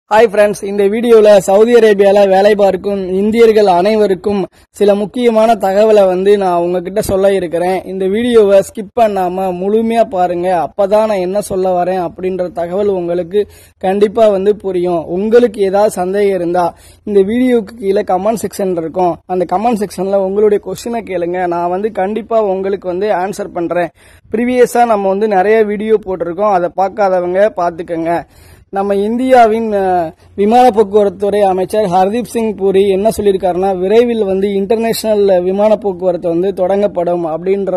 hi friends இந்த வீடியோல Saudi அரேபியால வேலை பார்க்கும் இந்தியர்கள் அனைவருக்கும் சில முக்கியமான தகவலை வந்து நான் உங்ககிட்ட சொல்ல இருக்கிறேன் இந்த வீடியோவை ஸ்கிப் பண்ணாம முழுமையா பாருங்க அப்பதான் நான் என்ன சொல்ல வரேன் அப்படின்ற தகவல் உங்களுக்கு கண்டிப்பா வந்து புரியும் உங்களுக்கு ஏதாவது சந்தேகம் இருந்தா இந்த வீடியோக்கு கீழே கமெண்ட் செக்ஷன் இருக்கும் அந்த கமெண்ட் செக்ஷன்ல உங்களுடைய கொஸ்டினை கேளுங்க நான் வந்து கண்டிப்பா உங்களுக்கு வந்து ஆன்சர் பண்றேன் ப்ரீவியஸா நம்ம வந்து நிறைய வீடியோ போட்டிருக்கோம் அதை பார்க்காதவங்க பார்த்துக்கங்க நம்ம இந்தியாவின் அஹ், விமான போக்குவரத்து துறை அமைச்சர் ஹர்தீப் சிங் பூரி என்ன சொல்லியிருக்காருன்னா விரைவில் வந்து இன்டர்நேஷனல் விமான போக்குவரத்து வந்து தொடங்கப்படும் அப்படின்ற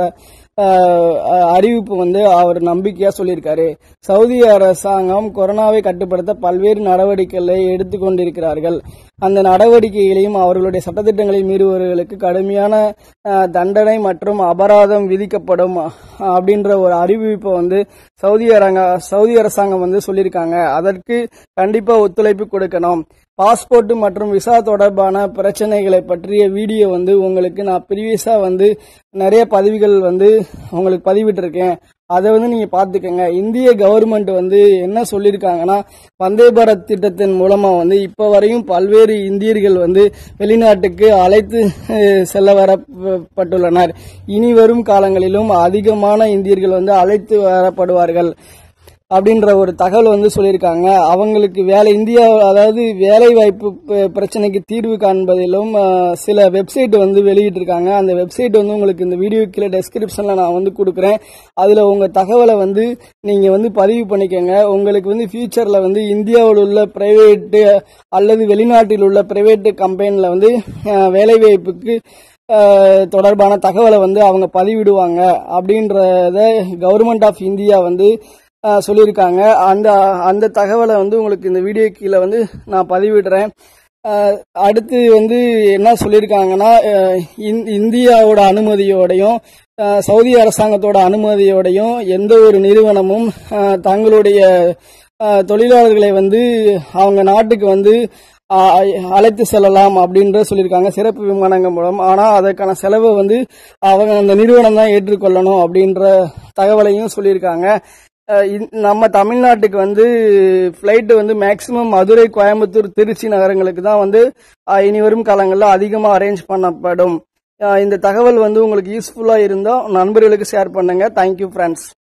அஹ், அஹ், அறிவிப்பு வந்து அவர் நம்பிக்கையா சொல்லியிருக்காரு சவுதி அரசாங்கம் கொரோனாவை கட்டுப்படுத்த பல்வேறு நடவடிக்கைகளை எடுத்துக்கொண்டிருக்கிறார்கள் அந்த நடவடிக்கைகளையும் அவர்களுடைய சட்டத்திட்டங்களை மீறுபவர்களுக்கு கடுமையான அஹ், தண்டனை மற்றும் அபராதம் விதிக்கப்படும் அஹ், அப்படின்ற ஒரு அறிவிப்பை வந்து சவுதி அரங்க சவுதி அரசாங்கம் வந்து சொல்லியிருக்காங்க அதற்கு கண்டிப்பா ஒத்துழைப்பு கொடுக்கணும் பாஸ்போர்ட் மற்றும் விசா தொடர்பான பிரச்சனைகளை பற்றிய வீடியோ வந்து உங்களுக்கு நான் ப்ரீவியஸா வந்து நிறைய பதிவுகள் வந்து உங்களுக்கு பதிவிட்டிருக்கேன் அதை வந்து நீங்க பாத்துக்கங்க இந்திய கவர்மெண்ட் வந்து என்ன சொல்லியிருக்காங்கன்னா வந்தே பாரத் திட்டத்தின் மூலமா வந்து இப்ப வரையும் பல்வேறு இந்தியர்கள் வந்து வெளிநாட்டுக்கு அழைத்து அஹ், செல்ல வரப்பட்டுள்ளனர் இனி வரும் காலங்களிலும் அதிகமான இந்தியர்கள் வந்து அழைத்து வரப்படுவார்கள் அப்படின்ற ஒரு தகவல் வந்து சொல்லியிருக்காங்க அவங்களுக்கு வேலை இந்தியா அதாவது வேலை வாய்ப்பு ப- பிரச்சனைக்கு தீர்வு காண்பதிலும் அஹ், சில வெப்சைட் வந்து வெளியிட்டிருக்காங்க அந்த வெப்சைட் வந்து உங்களுக்கு இந்த வீடியோ கீழே டெஸ்கிரிப்ஷன்ல நான் வந்து கொடுக்குறேன் அதுல உங்க தகவலை வந்து நீங்க வந்து பதிவு பண்ணிக்கோங்க உங்களுக்கு வந்து ஃபியூச்சர்ல வந்து இந்தியாவில் உள்ள பிரைவேட் அல்லது வெளிநாட்டில் உள்ள பிரைவேட் கம்பெனில வந்து அஹ், வேலை வாய்ப்புக்கு அஹ், தொடர்பான தகவலை வந்து அவங்க பதிவிடுவாங்க அப்படின்றத கவர்மெண்ட் ஆஃப் இந்தியா வந்து அஹ், சொல்லியிருக்காங்க அந்த அந்த தகவலை வந்து உங்களுக்கு இந்த வீடியோ கீழே வந்து நான் பதிவிடுறேன் அஹ், அடுத்து வந்து என்ன சொல்லியிருக்காங்கன்னா அஹ், இந்- இந்தியாவோட அனுமதியோடையும் அஹ், சவுதி அரசாங்கத்தோட அனுமதியோடையும் எந்த ஒரு நிறுவனமும் அஹ், தங்களுடைய அஹ், தொழிலாளர்களை வந்து அவங்க நாட்டுக்கு வந்து அஹ், அழைத்து செல்லலாம் அப்படின்ற சொல்லியிருக்காங்க சிறப்பு விமானங்கள் மூலம் ஆனா அதற்கான செலவை வந்து அவங்க அந்த நிறுவனம் தான் ஏற்றுக்கொள்ளணும் அப்படின்ற தகவலையும் சொல்லியிருக்காங்க அஹ் இந்த- நம்ம தமிழ்நாட்டுக்கு வந்து ஃப்ளைட் வந்து மேக்சிமம் மதுரை கோயம்புத்தூர் திருச்சி நகரங்களுக்கு தான் வந்து அஹ் இனி வரும் காலங்களில் அதிகமாக அரேஞ்ச் பண்ணப்படும் அஹ் இந்த தகவல் வந்து உங்களுக்கு யூஸ்ஃபுல்லாக இருந்தால் நண்பர்களுக்கு ஷேர் பண்ணுங்க தேங்க்யூ ஃப்ரெண்ட்ஸ்